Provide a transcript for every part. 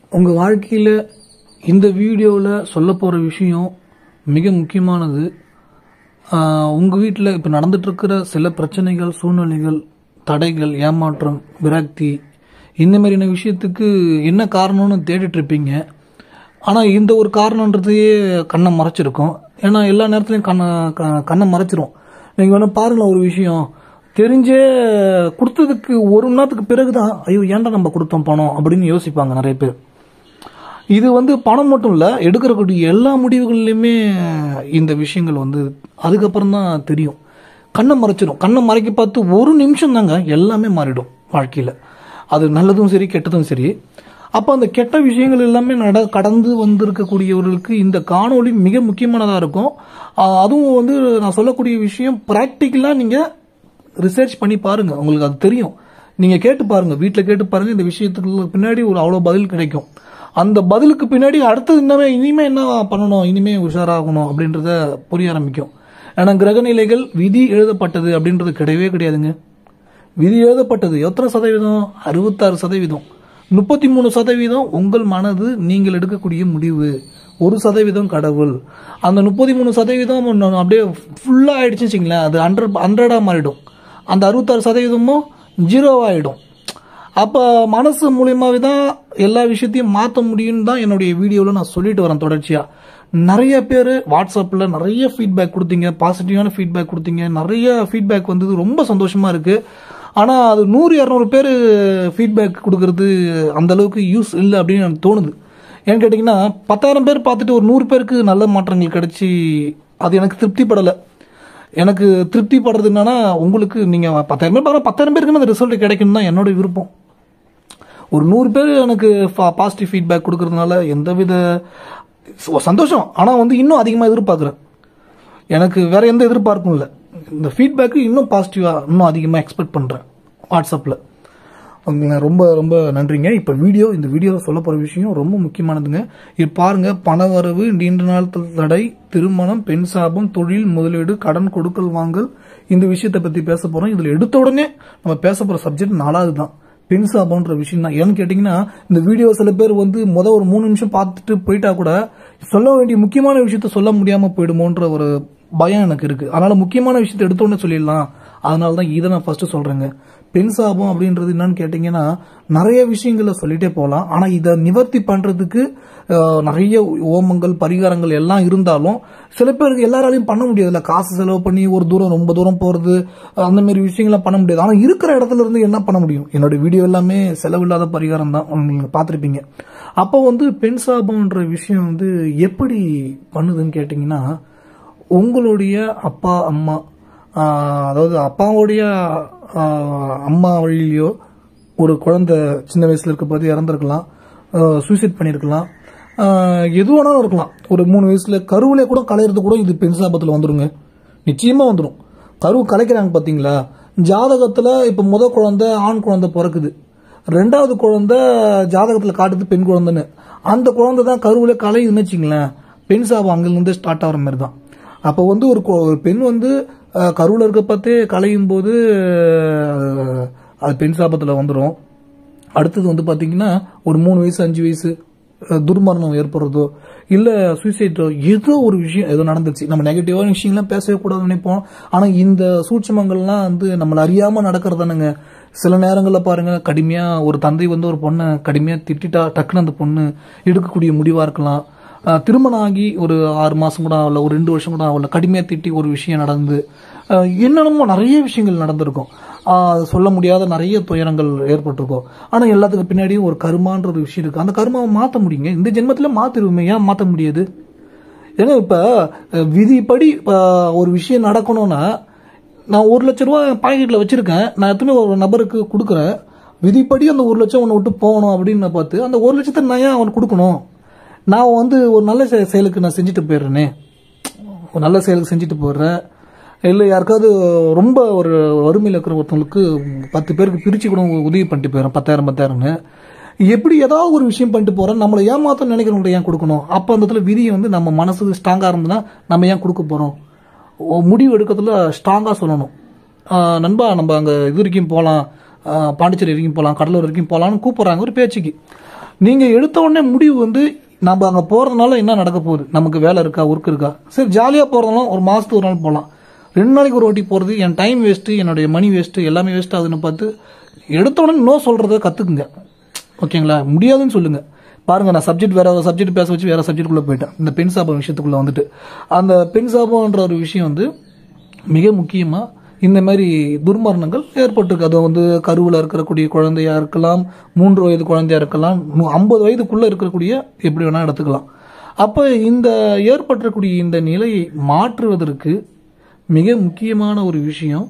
உங்கள் வாழ்க்கையில் இந்த வீடியோவில் சொல்ல போகிற விஷயம் மிக முக்கியமானது உங்கள் வீட்டில் இப்போ நடந்துட்டுருக்கிற சில பிரச்சனைகள் சூழ்நிலைகள் தடைகள் ஏமாற்றம் விரக்தி இந்த மாதிரியான விஷயத்துக்கு என்ன காரணம்னு தேடிட்டு இருப்பீங்க ஆனால் இந்த ஒரு காரணன்றதையே கண்ணை மறைச்சிருக்கும் ஏன்னா எல்லா நேரத்துலையும் கண்ணை க- கண்ணை மறைச்சிரும் நீங்கள் வேணால் பாருங்களேன் ஒரு விஷயம் தெரிஞ்சே கொடுத்ததுக்கு ஒரு மணி நேரத்துக்கு பிறகு தான் ஐயோ ஏன்டா நம்ம கொடுத்தோம் பணம் அப்படின்னு யோசிப்பாங்க நிறைய பேர் இது வந்து பணம் மட்டும் இல்லை எடுக்கிறக்கூடிய எல்லா முடிவுகள்லையுமே இந்த விஷயங்கள் வந்து அதுக்கப்புறம் தான் தெரியும் கண்ணை மறைச்சிடும் கண்ணை மறைக்க பார்த்து ஒரு நிமிஷம் தாங்க எல்லாமே மாறிடும் வாழ்க்கையில் அது நல்லதும் சரி கெட்டதும் சரி அப்போ அந்த கெட்ட விஷயங்கள் எல்லாமே நட கடந்து வந்திருக்கக்கூடியவர்களுக்கு இந்த காணொளி மிக முக்கியமானதாக இருக்கும் ஆஹ் அதுவும் வந்து நான் சொல்லக்கூடிய விஷயம் ப்ராக்டிக்கலாக நீங்கள் ரிசர்ச் பண்ணி பாருங்க உங்களுக்கு அது தெரியும் நீங்க கேட்டு பாருங்க வீட்டில் கேட்டு பாருங்க இந்த விஷயத்துக்கு பின்னாடி ஒரு அவ்வளோ பதில் கிடைக்கும் அந்த பதிலுக்கு பின்னாடி அடுத்தது இன்னமே இனிமே என்ன பண்ணணும் இனிமே உஷாராகணும் அப்படின்றத புரிய ஆரம்பிக்கும் ஏன்னா கிரகநிலைகள் விதி எழுதப்பட்டது அப்படின்றது கிடையவே கிடையாதுங்க விதி எழுதப்பட்டது எத்தனை சதவீதம் அறுபத்தாறு சதவீதம் முப்பத்தி மூணு சதவீதம் உங்கள் மனது நீங்கள் எடுக்கக்கூடிய முடிவு ஒரு சதவீதம் கடவுள் அந்த முப்பத்தி மூணு சதவீதம் ஒண்ணு அப்படியே ஃபுல்லாக ஆயிடுச்சுன்னு வச்சுங்களேன் அது ஹண்ட்ரட் ஹண்ட்ரடாக மாறிடும் அந்த அறுபத்தாறு சதவீதமும் ஜீரோவாகிடும் அப்போ மனசு மூலியமாவே தான் எல்லா விஷயத்தையும் மாற்ற முடியும்னு தான் என்னுடைய வீடியோவில் நான் சொல்லிட்டு வரேன் தொடர்ச்சியாக நிறைய பேர் வாட்ஸ்அப்பில் நிறைய ஃபீட்பேக் கொடுத்தீங்க பாசிட்டிவான ஃபீட்பேக் கொடுத்தீங்க நிறைய ஃபீட்பேக் வந்தது ரொம்ப சந்தோஷமாக இருக்குது ஆனால் அது நூறு இரநூறு பேர் ஃபீட்பேக் கொடுக்கறது அந்த அளவுக்கு யூஸ் இல்லை அப்படின்னு எனக்கு தோணுது ஏன்னு கேட்டிங்கன்னா பத்தாயிரம் பேர் பார்த்துட்டு ஒரு நூறு பேருக்கு நல்ல மாற்றங்கள் கிடைச்சி அது எனக்கு திருப்திப்படலை எனக்கு திருப்தி படுறது என்னன்னா உங்களுக்கு நீங்கள் பத்தாயிரம் பேர் பாருங்க பத்தாயிரம் பேருக்கு அந்த ரிசல்ட் கிடைக்கணும் தான் என்னோட விருப்பம் ஒரு நூறு பேர் எனக்கு பாசிட்டிவ் ஃபீட்பேக் கொடுக்கறதுனால எந்தவித ச- சந்தோஷம் ஆனால் வந்து இன்னும் அதிகமாக எதிர்பார்க்குறேன் எனக்கு வேற எந்த எதிர்பார்ப்பும் இல்லை இந்த ஃபீட்பேக்கு இன்னும் பாசிட்டிவாக இன்னும் அதிகமாக எக்ஸ்பெக்ட் பண்ணுறேன் வாட்ஸ்அப்பில் உங்க ரொம்ப ரொம்ப நன்றிங்க இப்போ வீடியோ இந்த வீடியோவில் சொல்ல போகிற விஷயம் ரொம்ப முக்கியமானதுங்க இது பாருங்க பண வரவு நீண்ட நாள் தடை திருமணம் பெண் சாபம் தொழில் முதலீடு கடன் கொடுக்கல் வாங்கல் இந்த விஷயத்தை பற்றி பேச போகிறோம் இதில் எடுத்த உடனே நம்ம பேச போகிற சப்ஜெக்ட் நாலாவது தான் பெண் சாபம்ன்ற விஷயம் தான் ஏன்னு கேட்டிங்கன்னா இந்த வீடியோ சில பேர் வந்து முத ஒரு மூணு நிமிஷம் பார்த்துட்டு போயிட்டா கூட சொல்ல வேண்டிய முக்கியமான விஷயத்த சொல்ல முடியாமல் போயிடுமோன்ற ஒரு பயம் எனக்கு இருக்கு அதனால முக்கியமான விஷயத்தை எடுத்த உடனே சொல்லிடலாம் அதனால தான் இதை நான் ஃபர்ஸ்ட் சொல்றேங்க பெண் சாபம் அப்படின்றது என்னன்னு கேட்டிங்கன்னா நிறைய விஷயங்களை சொல்லிட்டே போகலாம் ஆனால் இதை நிவர்த்தி பண்றதுக்கு அஹ், நிறைய ஓமங்கள் பரிகாரங்கள் எல்லாம் இருந்தாலும் சில பேருக்கு எல்லாராலையும் பண்ண முடியாதுல்ல காசு செலவு பண்ணி ஒரு தூரம் ரொம்ப தூரம் போறது அந்த மாதிரி விஷயங்கள்லாம் பண்ண முடியாது ஆனால் இருக்கிற இடத்துல இருந்து என்ன பண்ண முடியும் என்னோட வீடியோ எல்லாமே செலவில்லாத பரிகாரம் தான் நீங்க பார்த்துருப்பீங்க அப்போ வந்து பெண் சாபம்ன்ற விஷயம் வந்து எப்படி பண்ணுதுன்னு கேட்டிங்கன்னா உங்களுடைய அப்பா அம்மா ஆஹ், அதாவது அப்பாவுடைய ஆஹ், அம்மா வழியிலையோ ஒரு குழந்தை சின்ன வயசுல இருக்க போது இறந்துருக்கலாம் சூசைட் பண்ணியிருக்கலாம் ஆஹ், எது வேணாலும் இருக்கலாம் ஒரு மூணு வயசுல கருவிலே கூட கலையிறது கூட இது பெண் சாபத்தில் வந்துருங்க நிச்சயமா வந்துடும் கரு கலைக்கிறாங்க பாத்தீங்களா ஜாதகத்துல இப்ப முத குழந்தை ஆண் குழந்தை பிறக்குது ரெண்டாவது குழந்தை ஜாதகத்துல காட்டுது பெண் குழந்தைன்னு அந்த குழந்தை தான் கருவில கலையுதுன்னு வச்சுங்களேன் பெண் சாபம் அங்கிருந்து ஸ்டார்ட் ஆகிற மாதிரி தான் அப்போ வந்து ஒரு கொ- ஒரு பெண் வந்து அஹ், கருவுல இருக்க பார்த்தே கலையும் போது அஹ், அது பெண் சாபத்துல வந்துடும் அடுத்தது வந்து பாத்தீங்கன்னா ஒரு மூணு வயசு அஞ்சு வயசு அஹ், துர்மரணம் ஏற்படுறதோ இல்ல சூசைட்டோ ஏதோ ஒரு விஷயம் ஏதோ நடந்துச்சு நம்ம நெகட்டிவான விஷயங்கள்லாம் பேசவே கூடாதுன்னு நினைப்போம் ஆனா இந்த சூட்சமங்கள்லாம் வந்து நம்மள அறியாம நடக்கிறதானுங்க சில நேரங்களில் பாருங்க கடுமையா ஒரு தந்தை வந்து ஒரு பொண்ணை கடுமையா திட்டிட்டா டக்குன்னு அந்த பொண்ணு எடுக்கக்கூடிய முடிவா இருக்கலாம் அஹ், திருமணம் ஆகி ஒரு ஆறு மாசம் கூட ஆகல ஒரு ரெண்டு வருஷம் கூட ஆகல கடுமையா திட்டி ஒரு விஷயம் நடந்து அஹ், என்னென்னமோ நிறைய விஷயங்கள் நடந்திருக்கும் ஆஹ் அது சொல்ல முடியாத நிறைய துயரங்கள் ஏற்பட்டிருக்கும் ஆனா எல்லாத்துக்கு பின்னாடியும் ஒரு கருமான்ற ஒரு விஷயம் இருக்கு அந்த கருமாவை மாத்த முடியுங்க இந்த ஜென்மத்துல மாத்திருவோமே ஏன் மாத்த முடியாது ஏன்னா இப்ப அஹ், விதிப்படி இப்ப ஒரு விஷயம் நடக்கணும்னா நான் ஒரு லட்ச ரூபா பாக்கெட்ல வச்சிருக்கேன் நான் எத்தனை ஒரு நபருக்கு கொடுக்குறேன் விதிப்படி அந்த ஒரு லட்சம் உன்னை விட்டு போகணும் அப்படின்னு நான் பார்த்து அந்த ஒரு லட்சத்தை நான் ஏன் அவனுக்கு கொடுக்கணும் நான் வந்து ஒரு நல்ல செ- செயலுக்கு நான் செஞ்சுட்டு போயிடுறேனே ஒரு நல்ல செயலுக்கு செஞ்சுட்டு போயிடுறேன் இல்லை யாருக்காவது ரொம்ப ஒரு வறுமையில் இருக்கிற ஒருத்தவங்களுக்கு பத்து பேருக்கு பிரித்து கூட உதவி பண்ணிட்டு போயிடுறேன் பத்தாயிரம் பத்தாயிரம்னு எப்படி ஏதாவது ஒரு விஷயம் பண்ணிட்டு போகிறேன் நம்மளை ஏமாத்த நினைக்கிறவங்கள்ட்ட ஏன் கொடுக்கணும் அப்போ அந்த இடத்துல விதியை வந்து நம்ம மனசுக்கு ஸ்ட்ராங்காக இருந்ததுன்னா நம்ம ஏன் கொடுக்க போகிறோம் முடிவு எடுக்கிறதுல ஸ்ட்ராங்காக சொல்லணும் ஆஹ் நண்பா நம்ம அங்கே இது வரைக்கும் போகலாம் பாண்டிச்சேரி வரைக்கும் போகலாம் கடலூர் வரைக்கும் போகலான்னு கூப்பிட்றாங்க ஒரு பேச்சுக்கு நீங்கள் எடுத்த உடனே முடிவு வந்து நம்ம அங்கே போகிறதுனால என்ன நடக்க போகுது நமக்கு வேலை இருக்கா ஒர்க் இருக்கா சரி ஜாலியாக போகிறதுனால ஒரு மாதத்துக்கு ஒரு நாள் போகலாம் ரெண்டு நாளைக்கு ஒரு வாட்டி போகிறது என் டைம் வேஸ்ட்டு என்னுடைய மணி வேஸ்ட்டு எல்லாமே வேஸ்ட் ஆகுதுன்னு பார்த்து எடுத்த உடனே நோ சொல்கிறத கற்றுக்குங்க ஓகேங்களா முடியாதுன்னு சொல்லுங்கள் பாருங்க நான் சப்ஜெக்ட் வேற சப்ஜெக்ட் பேச வச்சு வேற சப்ஜெக்ட்டுக்குள்ளே போயிட்டேன் இந்த பெண் சாபம் விஷயத்துக்குள்ளே வந்துட்டு அந்த பெண் சாபம்ன்ற ஒரு விஷயம் வந்து மிக முக்கியமாக இந்த மாதிரி துர்மரணங்கள் ஏற்பட்டிருக்கு அது வந்து கருவில் இருக்கக்கூடிய குழந்தையா இருக்கலாம் மூன்று வயது குழந்தையா இருக்கலாம் ஐம்பது வயதுக்குள்ளே இருக்கக்கூடிய எப்படி வேணால் எடுத்துக்கலாம் அப்போ இந்த ஏற்பட்டிருக்கக்கூடிய இந்த நிலையை மாற்றுவதற்கு மிக முக்கியமான ஒரு விஷயம்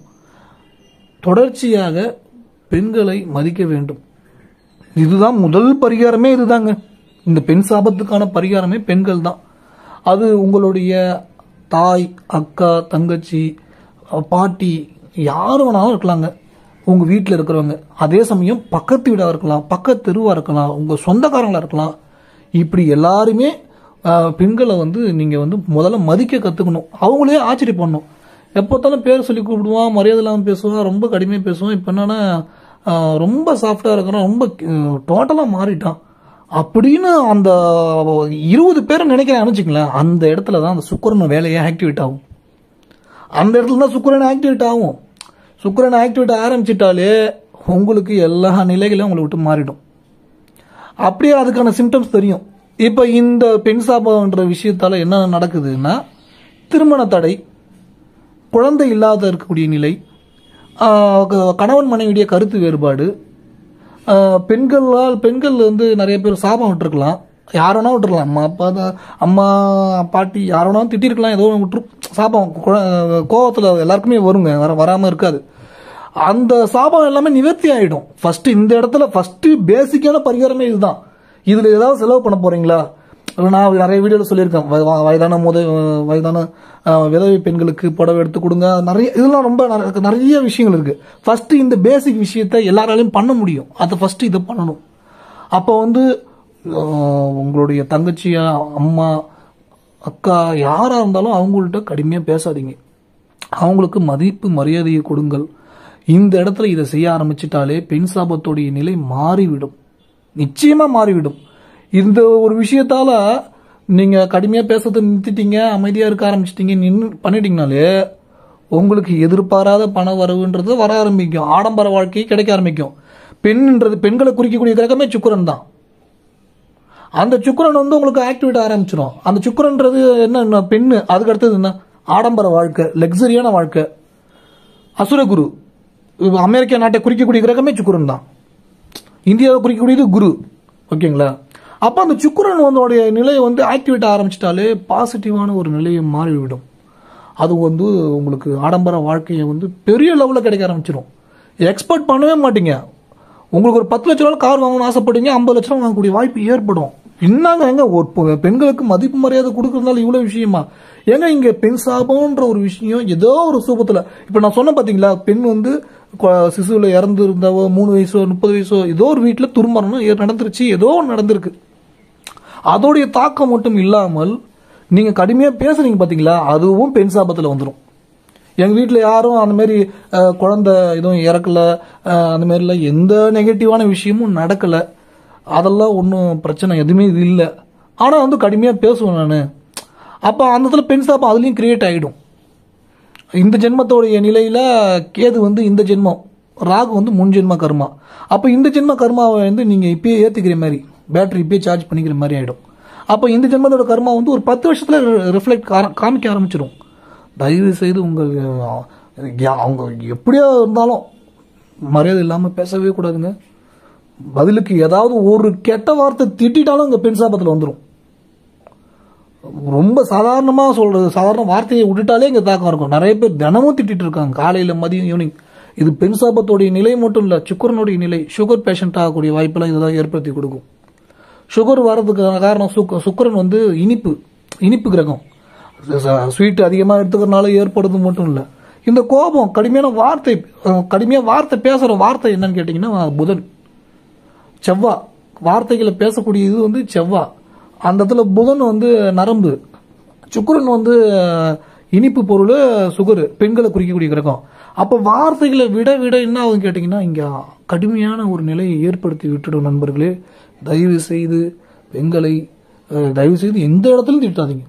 தொடர்ச்சியாக பெண்களை மதிக்க வேண்டும் இதுதான் முதல் பரிகாரமே இதுதாங்க இந்த பெண் சாபத்துக்கான பரிகாரமே பெண்கள் தான் அது உங்களுடைய தாய் அக்கா தங்கச்சி அஹ், பாட்டி யார் வேணாலும் இருக்கலாங்க உங்க வீட்டில் இருக்கிறவங்க அதே சமயம் பக்கத்து வீடாக இருக்கலாம் பக்கத்து தெருவாக இருக்கலாம் உங்க சொந்தக்காரங்களா இருக்கலாம் இப்படி எல்லாருமே அஹ், பெண்களை வந்து நீங்க வந்து முதல்ல மதிக்க கத்துக்கணும் அவங்களே ஆச்சரியப்படணும் எப்போத்தாலும் பேர் சொல்லி கூப்பிடுவான் மரியாதை இல்லாமல் பேசுவான் ரொம்ப கடுமையாக பேசுவான் இப்போ என்னன்னா ஆஹ், ரொம்ப சாஃப்டாக இருக்கிறான் ரொம்ப டோட்டலாக மாறிட்டான் அப்படின்னு அந்த இருபது பேரை நினைக்கிறேன் வச்சுங்களேன் அந்த இடத்துல தான் அந்த சுக்கரன் வேலையை ஆக்டிவேட் ஆகும் அந்த இடத்துல தான் சுக்கரன் ஆக்டிவேட் ஆகும் சுக்கரன் ஆக்டிவேட் ஆரம்பிச்சிட்டாலே உங்களுக்கு எல்லா நிலைகளும் உங்களை விட்டு மாறிடும் அப்படியே அதுக்கான சிம்டம்ஸ் தெரியும் இப்போ இந்த பெண் சாபம்ன்ற விஷயத்தால என்ன நடக்குதுன்னா திருமண தடை குழந்தை இல்லாத இருக்கக்கூடிய நிலை ஆஹ் க- கணவன் மனைவியுடைய கருத்து வேறுபாடு ஆஹ் பெண்களால் பெண்கள் வந்து நிறைய பேர் சாபம் விட்டுருக்கலாம் யார் வேணா விட்டுருக்கலாம் அம்மா அப்பா தான் அம்மா பாட்டி யார் வேணாலும் திட்டிருக்கலாம் ஏதோ ஒண்ணு விட்டுரு சாபம் கோவத்தில் எல்லாருக்குமே வருங்க வர வராமல் இருக்காது அந்த சாபம் எல்லாமே நிவர்த்தி ஆயிடும் ஃபர்ஸ்ட் இந்த இடத்துல ஃபர்ஸ்ட் பேசிக்கான பரிகாரமே இதுதான் இதுல ஏதாவது செலவு பண்ண போறீங்களா நான் நிறைய வீடியோவில் சொல்லியிருக்கேன் வ- வ- வயதான முத வயதான அஹ், விதவை பெண்களுக்கு புடவை எடுத்து கொடுங்க நிறைய இதெல்லாம் ரொம்ப நிறைய- நிறைய விஷயங்கள் இருக்கு ஃபர்ஸ்ட் இந்த பேசிக் விஷயத்தை எல்லாராலையும் பண்ண முடியும் அதை ஃபர்ஸ்ட் இதை பண்ணணும் அப்போ வந்து அஹ், உங்களுடைய தங்கச்சியா அம்மா அக்கா யாரா இருந்தாலும் அவங்கள்ட்ட கடுமையாக பேசாதீங்க அவங்களுக்கு மதிப்பு மரியாதையை கொடுங்கள் இந்த இடத்துல இதை செய்ய ஆரம்பிச்சிட்டாலே பெண் சாபத்துடைய நிலை மாறிவிடும் நிச்சயமா மாறிவிடும் இந்த ஒரு விஷயத்தால நீங்க கடுமையா பேசுறதை நிறுத்திட்டீங்க அமைதியா இருக்க ஆரம்பிச்சிட்டீங்க நின்று பண்ணிட்டீங்கனாலே உங்களுக்கு எதிர்பாராத பண வரவுன்றது வர ஆரம்பிக்கும் ஆடம்பர வாழ்க்கை கிடைக்க ஆரம்பிக்கும் பெண்ன்றது பெண்களை குறிக்கக்கூடிய கிரகமே சுக்கிரன் தான் அந்த சுக்கிரன் வந்து உங்களுக்கு ஆக்டிவேட் ஆரம்பிச்சிடும் அந்த சுக்கிரன்றது என்ன என்ன பெண்ணு அதுக்கு அடுத்தது என்ன ஆடம்பர வாழ்க்கை லக்ஸரியான வாழ்க்கை அசுரகுரு இது அமெரிக்க நாட்டை குறிக்கக்கூடிய கிரகமே சுக்கிரன் தான் இந்தியாவை குறிக்கக்கூடியது குரு ஓகேங்களா அப்போ அந்த சுக்கிரன் வந்தோடைய நிலையை வந்து ஆக்டிவேட் ஆரம்பிச்சிட்டாலே பாசிட்டிவான ஒரு நிலையை மாறிவிடும் அது வந்து உங்களுக்கு ஆடம்பர வாழ்க்கையை வந்து பெரிய லெவலில் கிடைக்க ஆரம்பிச்சிடும் எக்ஸ்பெக்ட் பண்ணவே மாட்டீங்க உங்களுக்கு ஒரு பத்து லட்ச ரூபா கார் வாங்கணும்னு ஆசைப்படுவீங்க ஐம்பது லட்ச ரூபா வாங்கக்கூடிய வாய்ப்பு ஏற்படும் என்னங்க எங்க ஒரு பெ- பெண்களுக்கு மதிப்பு மரியாதை கொடுக்கறதுனால இவ்வளவு விஷயமா ஏங்க இங்க பெண் சாபம்ன்ற ஒரு விஷயம் ஏதோ ஒரு சூபத்துல இப்ப நான் சொன்ன பாத்தீங்களா பெண் வந்து கொ- சிசுவில் இறந்து இருந்தவோ மூணு வயசோ முப்பது வயசோ ஏதோ ஒரு வீட்டில் துர்மரணம் ஏ- நடந்துருச்சு ஏதோ ஒன்று நடந்திருக்கு அதோடைய தாக்கம் மட்டும் இல்லாமல் நீங்க கடுமையா பேசுறீங்க பாத்தீங்களா அதுவும் பெண் சாபத்துல வந்துடும் எங்க வீட்டில் யாரும் அந்த மாதிரி அஹ், குழந்தை எதுவும் இறக்கல அஹ், அந்த மாதிரிலாம் எந்த நெகட்டிவான விஷயமும் நடக்கல அதெல்லாம் ஒன்றும் பிரச்சனை எதுவுமே இது இல்லை ஆனால் வந்து கடுமையாக பேசுவேன் நான் அப்போ அந்த இடத்துல பெண் சாபம் அதுலேயும் கிரியேட் ஆகிடும் இந்த ஜென்மத்தோடைய நிலையில கேது வந்து இந்த ஜென்மம் ராகு வந்து முன் ஜென்ம கர்மா அப்போ இந்த ஜென்ம கர்மாவை வந்து நீங்க இப்பயே ஏத்துக்கிற மாதிரி பேட்டரி இப்பயே சார்ஜ் பண்ணிக்கிற மாதிரி ஆயிடும் அப்போ இந்த ஜென்மத்தோட கர்மா வந்து ஒரு பத்து வருஷத்துல ரிஃப்ளெக்ட் காமிக்க ஆரம்பிச்சிடும் தயவு செய்து உங்கள் அஹ், யா- அவங்க எப்படியோ இருந்தாலும் மரியாதை இல்லாம பேசவே கூடாதுங்க பதிலுக்கு ஏதாவது ஒரு கெட்ட வார்த்தை திட்டிட்டாலும் இங்க பெண் சாபத்துல வந்துடும் ரொம்ப சாதாரணமா சொல்றது சாதாரண வார்த்தையை விட்டுட்டாலே இங்க தாக்கம் இருக்கும் நிறைய பேர் தினமும் திட்டிட்டு இருக்காங்க காலையில மதியம் ஈவினிங் இது பெண் சாபத்தோடைய நிலை மட்டும் இல்ல சுக்கரனுடைய நிலை சுகர் பேஷண்ட் ஆகக்கூடிய வாய்ப்பெல்லாம் இதுதான் ஏற்படுத்தி கொடுக்கும் சுகர் வர்றதுக்கு காரணம் சுக்க- சுக்கிரன் வந்து இனிப்பு இனிப்பு கிரகம் ஸ்வீட் அதிகமாக எடுத்துக்கிறனால ஏற்படுறது மட்டும் இல்லை இந்த கோபம் கடுமையான வார்த்தை அஹ், கடுமையா வார்த்தை பேசுற வார்த்தை என்னன்னு கேட்டிங்கன்னா புதன் செவ்வா வார்த்தைகளை பேசக்கூடிய இது வந்து செவ்வா அந்த இடத்துல புதன் வந்து நரம்பு சுக்கிரன் வந்து அஹ், இனிப்பு பொருள் சுகர் பெண்களை குறிக்கக்கூடிய கிரகம் அப்போ வார்த்தைகளை விட விட என்ன ஆகும் கேட்டிங்கன்னா இங்கே கடுமையான ஒரு நிலையை ஏற்படுத்தி விட்டுடும் நண்பர்களே தயவு செய்து பெண்களை அஹ், தயவு செய்து எந்த இடத்துலையும் திட்டாதீங்க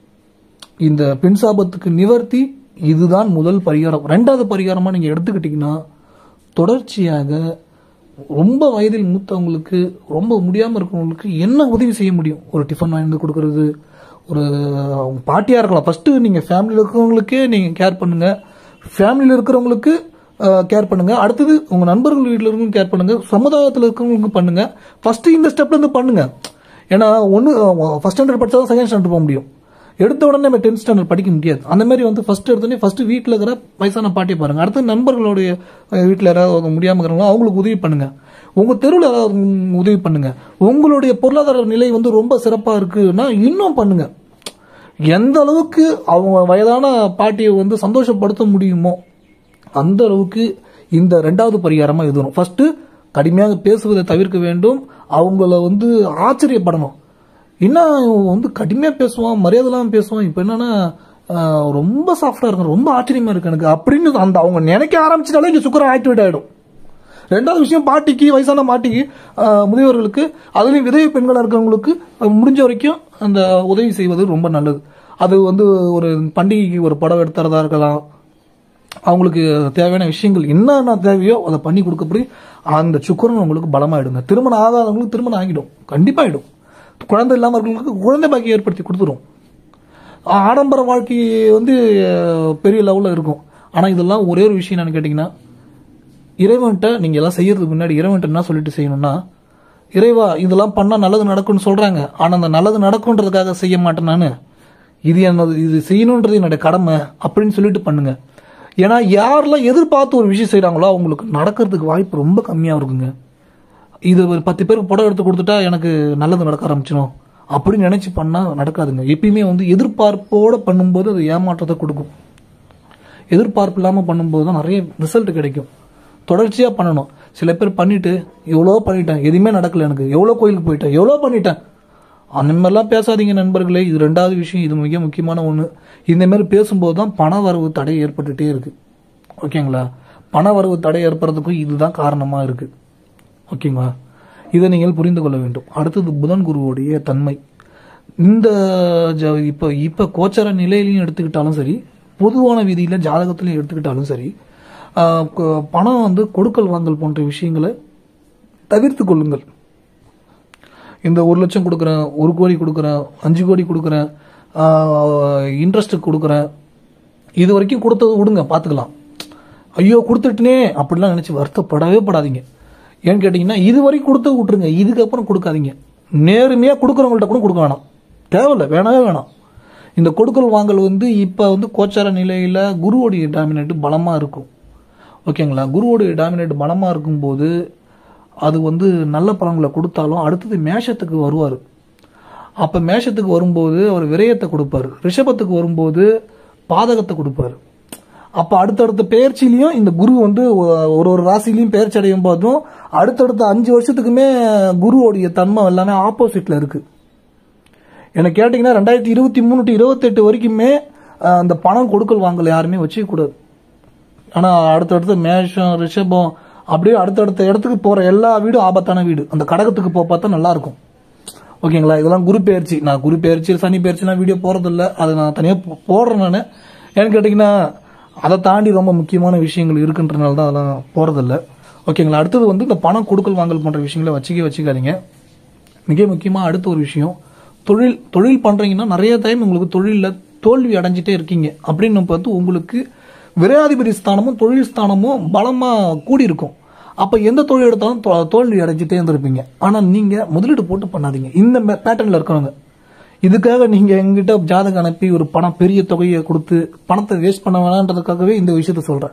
இந்த பெண் சாபத்துக்கு நிவர்த்தி இதுதான் முதல் பரிகாரம் ரெண்டாவது பரிகாரமா நீங்க எடுத்துக்கிட்டீங்கன்னா தொடர்ச்சியாக ரொம்ப வயதில் மூத்தவங்களுக்கு ரொம்ப முடியாம இருக்கிறவங்களுக்கு என்ன உதவி செய்ய முடியும் ஒரு டிஃபன் வாங்கி வந்து கொடுக்கறது ஒரு அவங்க பாட்டியா இருக்கலாம் ஃபர்ஸ்ட் நீங்க ஃபேமிலியில் இருக்கிறவங்களுக்கே நீங்க கேர் பண்ணுங்க ஃபேமிலியில் இருக்கிறவங்களுக்கு கேர் பண்ணுங்க அடுத்தது உங்க நண்பர்கள் வீட்டில் இருக்கவங்க கேர் பண்ணுங்க சமுதாயத்தில் இருக்கிறவங்களுக்கு பண்ணுங்க ஃபர்ஸ்ட் இந்த ஸ்டெப்ல இருந்து பண்ணுங்க ஏன்னா ஒன்று ஃபர்ஸ்ட் ஸ்டாண்டர்ட் படிச்சா தான் செகண்ட் ஸ்டாண்டர்ட் போக முடியும் எடுத்த உடனே நம்ம டென்த் ஸ்டாண்டர்ட் படிக்க முடியாது அந்த மாதிரி வந்து ஃபர்ஸ்ட் எடுத்தோடனே ஃபர்ஸ்ட் வீட்டில் இருக்கிற வயசான பாட்டியை பாருங்க அடுத்து நண்பர்களுடைய வீட்டில் யாராவது முடியாம இருக்கிறவங்க அவங்களுக்கு உதவி பண்ணுங்க உங்க தெருவில் யாராவது உம் உதவி பண்ணுங்க உங்களுடைய பொருளாதார நிலை வந்து ரொம்ப சிறப்பா இருக்குன்னா இன்னும் பண்ணுங்க எந்த அளவுக்கு அவங்க வயதான பாட்டியை வந்து சந்தோஷப்படுத்த முடியுமோ அந்த அளவுக்கு இந்த ரெண்டாவது பரிகாரமா இது வரும் ஃபர்ஸ்ட் கடுமையாக பேசுவதை தவிர்க்க வேண்டும் அவங்கள வந்து ஆச்சரியப்படணும் என்ன இவன் வந்து கடுமையா பேசுவான் மரியாதைலாம் பேசுவான் இப்போ என்னன்னா ஆஹ், ரொம்ப சாஃப்டா இருக்கு ரொம்ப ஆச்சரியமா இருக்கு எனக்கு அப்படின்னு அந்த அவங்க நினைக்க ஆரம்பிச்சிட்டாலே இங்க சுக்கரம் ஆக்டிவேட் ஆயிடும் ரெண்டாவது விஷயம் பாட்டிக்கு வயசான பாட்டிக்கு ஆஹ், முதியவர்களுக்கு அதுலயும் விதவை பெண்களா இருக்கிறவங்களுக்கு அஹ், முடிஞ்ச வரைக்கும் அந்த உதவி செய்வது ரொம்ப நல்லது அது வந்து ஒரு பண்டிகைக்கு ஒரு படம் எடுத்துறதா இருக்கலாம் அவங்களுக்கு தேவையான விஷயங்கள் என்னென்ன தேவையோ அதை பண்ணி கொடுக்கப்படி அந்த சுக்கரன் உங்களுக்கு பலமாயிடுங்க திருமணம் ஆகாதவங்களுக்கு திருமணம் ஆகிடும் கண்டிப்பா ஆயிடும் குழந்தை இல்லாம இருக்கிறவங்களுக்கு குழந்தை பாக்கியம் ஏற்படுத்தி கொடுத்துரும் ஆடம்பர வாழ்க்கை வந்து அஹ், பெரிய லெவலில் இருக்கும் ஆனா இதெல்லாம் ஒரே ஒரு விஷயம் என்னன்னு கேட்டீங்கன்னா இறைவன்கிட்ட நீங்க எல்லாம் செய்யறதுக்கு முன்னாடி இறைவன்கிட்ட என்ன சொல்லிட்டு செய்யணும்னா இறைவா இதெல்லாம் பண்ணா நல்லது நடக்கும்னு சொல்றாங்க ஆனா அந்த நல்லது நடக்கும்ன்றதுக்காக செய்ய மாட்டேன் நானு இது என்னது இது செய்யணுன்றது என்னுடைய கடமை அப்படின்னு சொல்லிட்டு பண்ணுங்க ஏன்னா யாரெல்லாம் எதிர்பார்த்து ஒரு விஷயம் செய்றாங்களோ அவங்களுக்கு நடக்கிறதுக்கு வாய்ப்பு ரொம்ப கம்மியா இருக்குங்க இது ஒரு பத்து பேருக்கு படம் எடுத்து கொடுத்துட்டா எனக்கு நல்லது நடக்க ஆரம்பிச்சிடும் அப்படின்னு நினைச்சு பண்ணா நடக்காதுங்க எப்பயுமே வந்து எதிர்பார்ப்போட பண்ணும்போது அது ஏமாற்றத்தை கொடுக்கும் எதிர்பார்ப்பு இல்லாம பண்ணும்போது தான் நிறைய ரிசல்ட் கிடைக்கும் தொடர்ச்சியா பண்ணணும் சில பேர் பண்ணிட்டு எவ்வளோ பண்ணிட்டேன் எதுவுமே நடக்கல எனக்கு எவ்வளோ கோயிலுக்கு போயிட்டேன் எவ்வளோ பண்ணிட்டேன் அந்த மாதிரிலாம் பேசாதீங்க நண்பர்களே இது ரெண்டாவது விஷயம் இது மிக முக்கியமான ஒன்று இந்த மாதிரி பேசும்போது தான் பண வரவு தடை ஏற்பட்டுட்டே இருக்கு ஓகேங்களா பண வரவு தடை ஏற்படுறதுக்கும் இதுதான் காரணமா இருக்கு ஓகேங்களா இதை நீங்கள் புரிந்து கொள்ள வேண்டும் அடுத்தது புதன் குருவுடைய தன்மை இந்த ஜ- இப்ப இப்ப கோச்சர நிலையிலையும் எடுத்துக்கிட்டாலும் சரி பொதுவான விதியில ஜாதகத்திலையும் எடுத்துக்கிட்டாலும் சரி ஆஹ் கொ- பணம் வந்து கொடுக்கல் வாங்கல் போன்ற விஷயங்களை தவிர்த்து கொள்ளுங்கள் இந்த ஒரு லட்சம் கொடுக்குறேன் ஒரு கோடி கொடுக்குறேன் அஞ்சு கோடி கொடுக்குறேன் இன்ட்ரெஸ்ட் கொடுக்குறேன் இது வரைக்கும் கொடுத்தது விடுங்க பார்த்துக்கலாம் ஐயோ கொடுத்துட்டுனே அப்படிலாம் நினைச்சு வருத்தப்படவே படாதீங்க ஏன்னு கேட்டிங்கன்னா இது வரைக்கும் கொடுத்து விட்டுருங்க இதுக்கப்புறம் கொடுக்காதீங்க நேர்மையாக கொடுக்குறவங்கள்ட்ட கூட கொடுக்க வேணாம் தேவையில்ல வேணவே வேணாம் இந்த கொடுக்கல் வாங்கல் வந்து இப்போ வந்து கோச்சார நிலையில் குருவோடைய டாமினேட் பலமாக இருக்கும் ஓகேங்களா குருவோடைய டாமினேட் பலமாக இருக்கும்போது அது வந்து நல்ல பலன்களை கொடுத்தாலும் அடுத்தது மேஷத்துக்கு வருவார் அப்போ மேஷத்துக்கு வரும்போது அவர் விரயத்தை கொடுப்பாரு ரிஷபத்துக்கு வரும்போது பாதகத்தை கொடுப்பாரு அப்போ அடுத்தடுத்த பெயர்ச்சிலையும் இந்த குரு வந்து ஒ- ஒரு ஒரு ராசிலையும் பெயர்ச்சி அடையும் போதும் அடுத்தடுத்த அஞ்சு வருஷத்துக்குமே குருவோடைய தன்மை எல்லாமே ஆப்போசிட்ல இருக்கு என்ன கேட்டிங்கன்னா ரெண்டாயிரத்தி இருபத்தி மூணு டு இருபத்தெட்டு வரைக்குமே அஹ், அந்த பணம் கொடுக்கல் வாங்கல் யாருமே வச்சுக்க கூடாது ஆனா அடுத்தடுத்து மேஷம் ரிஷபம் அப்படியே அடுத்தடுத்த இடத்துக்கு போற எல்லா வீடும் ஆபத்தான வீடு அந்த கடகத்துக்கு போக பார்த்தா நல்லா இருக்கும் ஓகேங்களா இதெல்லாம் குரு பெயர்ச்சி நான் குரு பெயர்ச்சி சனி பெயர்ச்சிலாம் வீடியோ போறது இல்ல அதை நான் தனியா போ- போடுறேன் நான் ஏன்னு கேட்டிங்கன்னா அதை தாண்டி ரொம்ப முக்கியமான விஷயங்கள் இருக்குன்றனால தான் அதெல்லாம் போறது இல்ல ஓகேங்களா அடுத்தது வந்து இந்த பணம் கொடுக்கல் வாங்கல் போன்ற விஷயங்களை வச்சுக்க வச்சுக்காதீங்க மிக முக்கியமா அடுத்த ஒரு விஷயம் தொழில் தொழில் பண்றீங்கன்னா நிறைய டைம் உங்களுக்கு தொழில்ல தோல்வி அடைஞ்சிட்டே இருக்கீங்க அப்படின்னு பார்த்து உங்களுக்கு விரையாதிபதி ஸ்தானமும் தொழில் ஸ்தானமும் பலமா கூடி இருக்கும் அப்ப எந்த தொழில் எடுத்தாலும் தோ- தோல்வி அடைஞ்சிட்டே இருந்திருப்பீங்க ஆனா நீங்க முதலீடு போட்டு பண்ணாதீங்க இந்த பேட்டர்ன்ல இருக்கிறவங்க இதுக்காக நீங்க எங்கிட்ட ஜாதகம் அனுப்பி ஒரு பணம் பெரிய தொகையை கொடுத்து பணத்தை வேஸ்ட் பண்ண வேணான்றதுக்காகவே இந்த விஷயத்த சொல்றேன்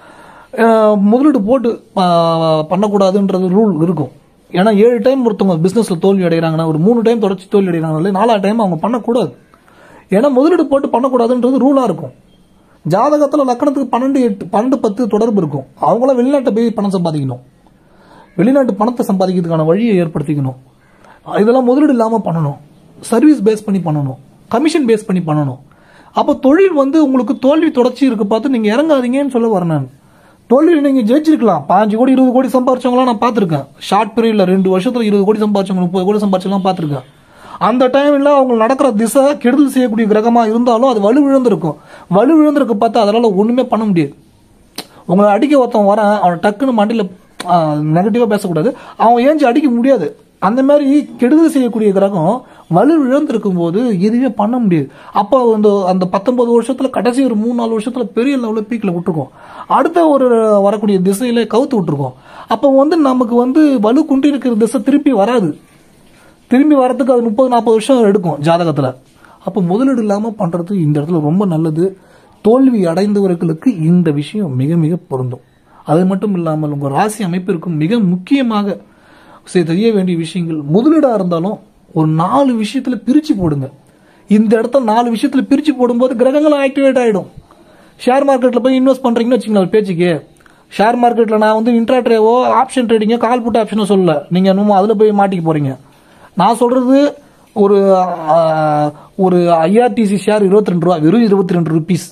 அஹ் முதலீடு போட்டு ஆஹ், பண்ணக்கூடாதுன்றது ரூல் இருக்கும் ஏன்னா ஏழு டைம் ஒருத்தவங்க பிசினஸ்ல தோல்வி அடைகிறாங்கன்னா ஒரு மூணு டைம் தொடர்ச்சி தோல்வி அடைகிறாங்களே நாலாவது டைம் அவங்க பண்ணக்கூடாது ஏன்னா முதலீடு போட்டு பண்ணக்கூடாதுன்றது ரூலா இருக்கும் ஜாதகத்துல லக்கணத்துக்கு பன்னெண்டு எட்டு பன்னெண்டு பத்து தொடர்பு இருக்கும் அவங்களாம் வெளிநாட்டை போய் பணம் சம்பாதிக்கணும் வெளிநாட்டு பணத்தை சம்பாதிக்கிறதுக்கான வழியை ஏற்படுத்திக்கணும் இதெல்லாம் முதலீடு இல்லாம பண்ணணும் சர்வீஸ் பேஸ் பண்ணி பண்ணணும் கமிஷன் பேஸ் பண்ணி பண்ணணும் அப்போ தொழில் வந்து உங்களுக்கு தோல்வி தொடர்ச்சி இருக்கு பார்த்து நீங்க இறங்காதீங்கன்னு சொல்ல வரேன் நான் தோல்வி நீங்க ஜெயிச்சிருக்கலாம் பாஞ்சு கோடி இருபது கோடி சம்பாரிச்சவங்களாம் நான் பார்த்துருக்கேன் ஷார்ட் பீரியட்ல ரெண்டு வருஷத்துல இருபது கோடி சம்பாரிச்சவங்க முப்பது கோடி சம்பாரிச்சவங்களாம் பார்த்துருக்கேன் அந்த டைம்ல அவங்க நடக்கிற திசை கெடுதல் செய்யக்கூடிய கிரகமா இருந்தாலும் அது வலு விழுந்திருக்கும் வலு விழுந்திருக்கு பார்த்தா அதனால ஒண்ணுமே பண்ண முடியாது உங்களை அடிக்க ஒருத்தன் வரான் அவன் டக்குன்னு மண்டியில் நெகட்டிவாக பேசக்கூடாது அவன் ஏஞ்சி அடிக்க முடியாது அந்த மாதிரி கெடுதல் செய்யக்கூடிய கிரகம் வலு இழந்திருக்கும் போது எதுவுமே பண்ண முடியாது அப்போ அந்த அந்த பத்தொன்பது வருஷத்துல கடைசி ஒரு மூணு நாலு வருஷத்துல பெரிய லெவலில் பீக்கில் விட்டுருக்கோம் அடுத்த ஒரு வரக்கூடிய திசையில கவுத்து விட்டுருக்கோம் அப்போ வந்து நமக்கு வந்து வலு குண்டி இருக்கிற திசை திருப்பி வராது திரும்பி வரதுக்கு அது முப்பது நாற்பது வருஷம் எடுக்கும் ஜாதகத்தில் அப்போ முதலீடு இல்லாமல் பண்ணுறது இந்த இடத்துல ரொம்ப நல்லது தோல்வி அடைந்தவர்களுக்கு இந்த விஷயம் மிக மிக பொருந்தும் அது மட்டும் இல்லாமல் உங்கள் ராசி அமைப்பிற்கும் மிக முக்கியமாக செ- தெரிய வேண்டிய விஷயங்கள் முதலீடாக இருந்தாலும் ஒரு நாலு விஷயத்தில் பிரித்து போடுங்க இந்த இடத்துல நாலு விஷயத்தில் பிரித்து போடும்போது கிரகங்களும் ஆக்டிவேட் ஆகிடும் ஷேர் மார்க்கெட்டில் போய் இன்வெஸ்ட் பண்ணுறீங்கன்னு வச்சுக்கோங்க ஒரு பேச்சுக்கு ஷேர் மார்க்கெட்டில் நான் வந்து இன்ட்ராட்ரேவோ ஆப்ஷன் ட்ரேடிங்கோ கால் புட் ஆப்ஷனோ சொல்லல நீங்கள் இன்னும் அதில் போய் மாட்டிக்க போகிறீங்க நான் சொல்கிறது ஒரு ஆ, ஒரு ஐஆர்டிசி ஷேர் இருபத்தி ரெண்டு ரூபா வெறும் இருபத்தி ரெண்டு ருபீஸ்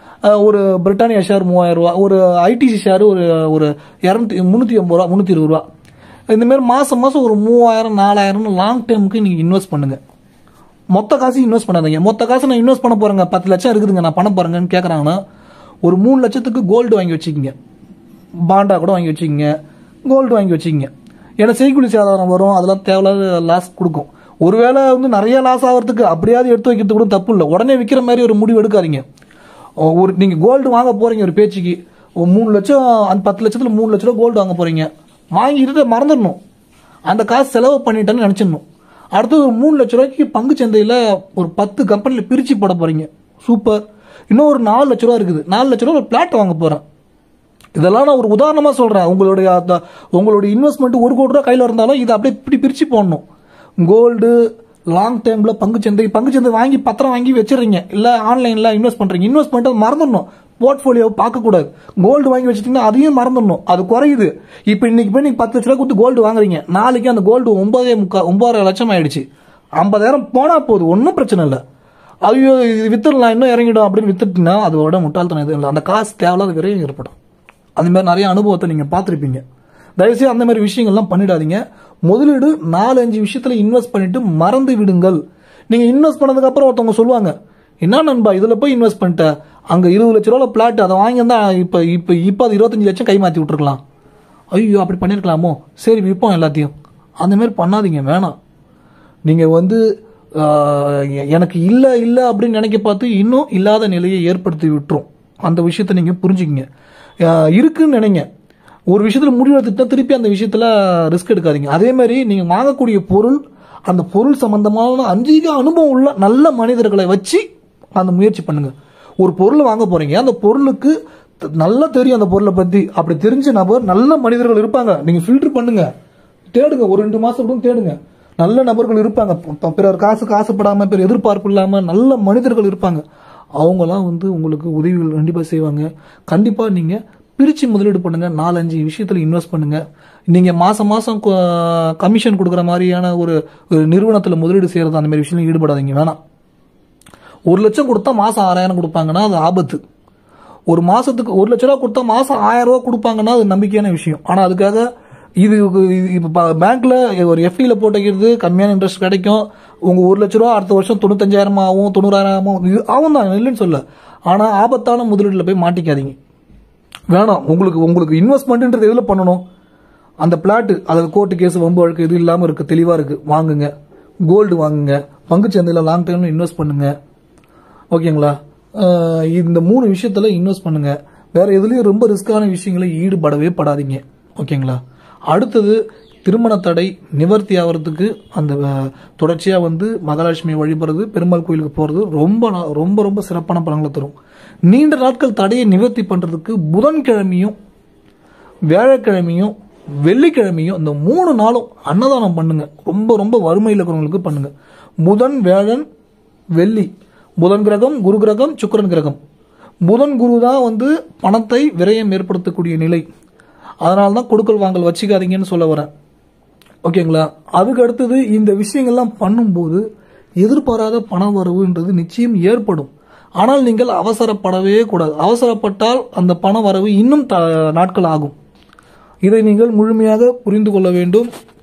ஒரு பிரிட்டானியா ஷேர் மூவாயிரம் ரூபா ஒரு ஐடிசி ஷேர் ஒரு ஒரு இரநூத்தி முந்நூற்றி ஐம்பது ரூபா முந்நூற்றி இருபது ரூபா இந்த மாதிரி மாதம் மாதம் ஒரு மூவாயிரம் நாலாயிரம்னு லாங் டைமுக்கு நீங்கள் இன்வெஸ்ட் பண்ணுங்கள் மொத்த காசு இன்வெஸ்ட் பண்ணாதீங்க மொத்த காசு நான் இன்வெஸ்ட் பண்ண போறேங்க பத்து லட்சம் இருக்குதுங்க நான் பண்ண போறேங்கன்னு கேட்குறாங்கன்னா ஒரு மூணு லட்சத்துக்கு கோல்டு வாங்கி வச்சுக்கிங்க பாண்டா கூட வாங்கி வச்சுக்கிங்க கோல்டு வாங்கி வச்சுக்கிங்க ஏன்னா செய்கூலி சேதாரம் வரும் அதெல்லாம் தேவையில்லாத லாஸ் கொடுக்கும் ஒருவேளை வந்து நிறைய லாஸ் ஆகிறதுக்கு அப்படியாவது எடுத்து வைக்கிறது கூட தப்பு இல்லை உடனே விற்கிற மாதிரி ஒரு முடிவு எடுக்காதீங்க ஒரு நீங்கள் கோல்டு வாங்க போறீங்க ஒரு பேச்சுக்கு ஒரு மூணு லட்சம் அந்த பத்து லட்சத்தில் மூணு லட்ச ரூபா கோல்டு வாங்க போறீங்க வாங்கிட்டு மறந்துடணும் அந்த காசு செலவு பண்ணிட்டேன்னு நினச்சிடணும் அடுத்து ஒரு மூணு லட்ச ரூபாய்க்கு பங்கு சந்தையில் ஒரு பத்து கம்பெனியில் பிரித்து போட போறீங்க சூப்பர் இன்னும் ஒரு நாலு லட்ச ரூபா இருக்குது நாலு லட்ச ரூபா ஒரு பிளாட் வாங்க போகிறேன் இதெல்லாம் நான் ஒரு உதாரணமாக சொல்கிறேன் உங்களுடைய அந்த- உங்களுடைய இன்வெஸ்ட்மெண்ட் ஒரு கோடி ரூபா கையில் இருந்தாலும் இதை அப்படியே இப்படி பிரித்து போடணும் கோல்டு லாங் டைம்ல பங்குச்சந்தை பங்குச்சந்தை வாங்கி பத்திரம் வாங்கி வச்சிடுறீங்க இல்லை ஆன்லைனில் இன்வெஸ்ட் பண்ணுறீங்க இன்வெஸ்ட் பண்ணிட்டு மறந்துடணும் போர்ட்ஃபோலியோ பார்க்கக்கூடாது கோல்டு வாங்கி வச்சிட்டிங்கன்னா அதையும் மறந்துடணும் அது குறையுது இப்போ இன்னைக்கு போய் நீங்கள் பத்து லட்ச ரூபா கொடுத்து கோல்டு வாங்குறீங்க நாளைக்கு அந்த கோல்டு ஒன்பதே முக்கா ஒன்பதரை லட்சம் ஆயிடுச்சு ஐம்பதாயிரம் போனால் போதும் ஒன்றும் பிரச்சனை இல்லை ஐயோ இது வித்துடலாம் இன்னும் இறங்கிடும் அப்படின்னு வித்துட்டீங்கன்னா அதோட முட்டாள்தனம் எதுவும் இல்லை அந்த காசு தேவையில்லாத விரையும் ஏற்படும் அந்த மாதிரி நிறைய அனுபவத்தை நீங்கள் பார்த்துருப்பீங்க தயவுசெய்து அந்த மாதிரி விஷயங்கள்லாம் பண்ணிடாதீங்க முதலீடு நாலு அஞ்சு விஷயத்துல இன்வெஸ்ட் பண்ணிட்டு மறந்து விடுங்கள் நீங்க இன்வெஸ்ட் பண்ணதுக்கு அப்புறம் ஒருத்தவங்க சொல்லுவாங்க என்ன நண்பா இதுல போய் இன்வெஸ்ட் பண்ணிட்ட அங்க இருபது லட்ச ரூபாய் பிளாட் அதை வாங்கியிருந்தா இப்ப இப்ப இப்ப அது இருபத்தஞ்சு லட்சம் கை மாத்தி விட்டுருக்கலாம் ஐயோ அப்படி பண்ணிருக்கலாமோ சரி விற்போம் எல்லாத்தையும் அந்த மாதிரி பண்ணாதீங்க வேணாம் நீங்க வந்து ஆஹ், எ- எனக்கு இல்ல இல்ல அப்படின்னு நினைக்க பார்த்து இன்னும் இல்லாத நிலையை ஏற்படுத்தி விட்டுரும் அந்த விஷயத்தை நீங்க புரிஞ்சுக்கங்க ஆஹ், இருக்குன்னு நினைங்க ஒரு விஷயத்துல முடிவு எடுத்துட்டா திருப்பி அந்த விஷயத்துல ரிஸ்க் எடுக்காதீங்க அதே மாதிரி நீங்க வாங்கக்கூடிய பொருள் அந்த பொருள் சம்பந்தமான அதிக அனுபவம் உள்ள நல்ல மனிதர்களை வச்சு அந்த முயற்சி பண்ணுங்க ஒரு பொருளை வாங்க போறீங்க அந்த பொருளுக்கு த- நல்லா தெரியும் அந்த பொருளை பத்தி அப்படி தெரிஞ்ச நபர் நல்ல மனிதர்கள் இருப்பாங்க நீங்க ஃபில்டர் பண்ணுங்க தேடுங்க ஒரு ரெண்டு மாசம் கூட தேடுங்க நல்ல நபர்கள் இருப்பாங்க ப- பிறர் காசுக்கு ஆசைப்படாம பிறர் எதிர்பார்ப்பு இல்லாம நல்ல மனிதர்கள் இருப்பாங்க அவங்கலாம் வந்து உங்களுக்கு உதவிகள் கண்டிப்பா செய்வாங்க கண்டிப்பா நீங்க பிரிச்சு முதலீடு பண்ணுங்க நாலஞ்சு விஷயத்துல இன்வெஸ்ட் பண்ணுங்க நீங்க மாசம் மாசம் கொ- கமிஷன் கொடுக்குற மாதிரியான ஒரு ஒரு நிறுவனத்துல முதலீடு செய்யறது அந்த மாதிரி விஷயம் ஈடுபடாதீங்க வேணாம் ஒரு லட்சம் கொடுத்தா மாசம் ஆறாயிரம் கொடுப்பாங்கன்னா அது ஆபத்து ஒரு மாசத்துக்கு ஒரு லட்ச ரூபா கொடுத்தா மாசம் ஆயிரம் ரூபா கொடுப்பாங்கன்னா அது நம்பிக்கையான விஷயம் ஆனா அதுக்காக இது இது- இப்ப பேங்க்ல ஒரு எஃப்டில போட்டுக்கிறது கம்மியான இன்ட்ரெஸ்ட் கிடைக்கும் உங்க ஒரு லட்ச ரூபா அடுத்த வருஷம் தொண்ணூத்தஞ்சாயிரம் ஆகும் தொண்ணூறாயிரம் ஆகும் இது ஆகும் தான் இல்லைன்னு சொல்ல ஆனா ஆபத்தான முதலீடுல போய் மாட்டிக்காதீங்க வேணாம் உங்களுக்கு உங்களுக்கு இன்வெஸ்ட்மெண்ட்ன்றது எதுல பண்ணணும் அந்த பிளாட் அதாவது கோர்ட்டு கேஸ் வம்பு வழக்கு இது இல்லாம இருக்கு தெளிவா இருக்கு வாங்குங்க கோல்டு வாங்குங்க பங்குச்சந்தையில லாங் டைம்ல இன்வெஸ்ட் பண்ணுங்க ஓகேங்களா அஹ் இந்த மூணு விஷயத்துல இன்வெஸ்ட் பண்ணுங்க வேற எதுலயும் ரொம்ப ரிஸ்கான விஷயங்களை ஈடுபடவே படாதீங்க ஓகேங்களா அடுத்தது திருமண தடை நிவர்த்தி ஆகிறதுக்கு அந்த அஹ், தொடர்ச்சியா வந்து மகாலட்சுமி வழிபடுறது பெருமாள் கோயிலுக்கு போறது ரொம்ப நா- ரொம்ப ரொம்ப சிறப்பான பலன்களை தரும் நீண்ட நாட்கள் தடையை நிவர்த்தி பண்றதுக்கு புதன்கிழமையும் வியாழக்கிழமையும் வெள்ளிக்கிழமையும் இந்த மூணு நாளும் அன்னதானம் பண்ணுங்க ரொம்ப ரொம்ப வறுமையில் இருக்கிறவங்களுக்கு பண்ணுங்க புதன் வியாழன் வெள்ளி புதன் கிரகம் குரு கிரகம் சுக்கிரன் கிரகம் புதன் குரு தான் வந்து பணத்தை விரயம் ஏற்படுத்தக்கூடிய நிலை அதனால தான் கொடுக்கல் வாங்கல் வச்சுக்காதீங்கன்னு சொல்ல வரேன் ஓகேங்களா அதுக்கு அடுத்தது இந்த விஷயங்கள்லாம் பண்ணும்போது எதிர்பாராத பண வரவுன்றது நிச்சயம் ஏற்படும் ஆனால் நீங்கள் அவசரப்படவே கூடாது அவசரப்பட்டால் அந்த பண வரவு இன்னும் த நாட்கள் ஆகும் இதை நீங்கள் முழுமையாக புரிந்து கொள்ள வேண்டும்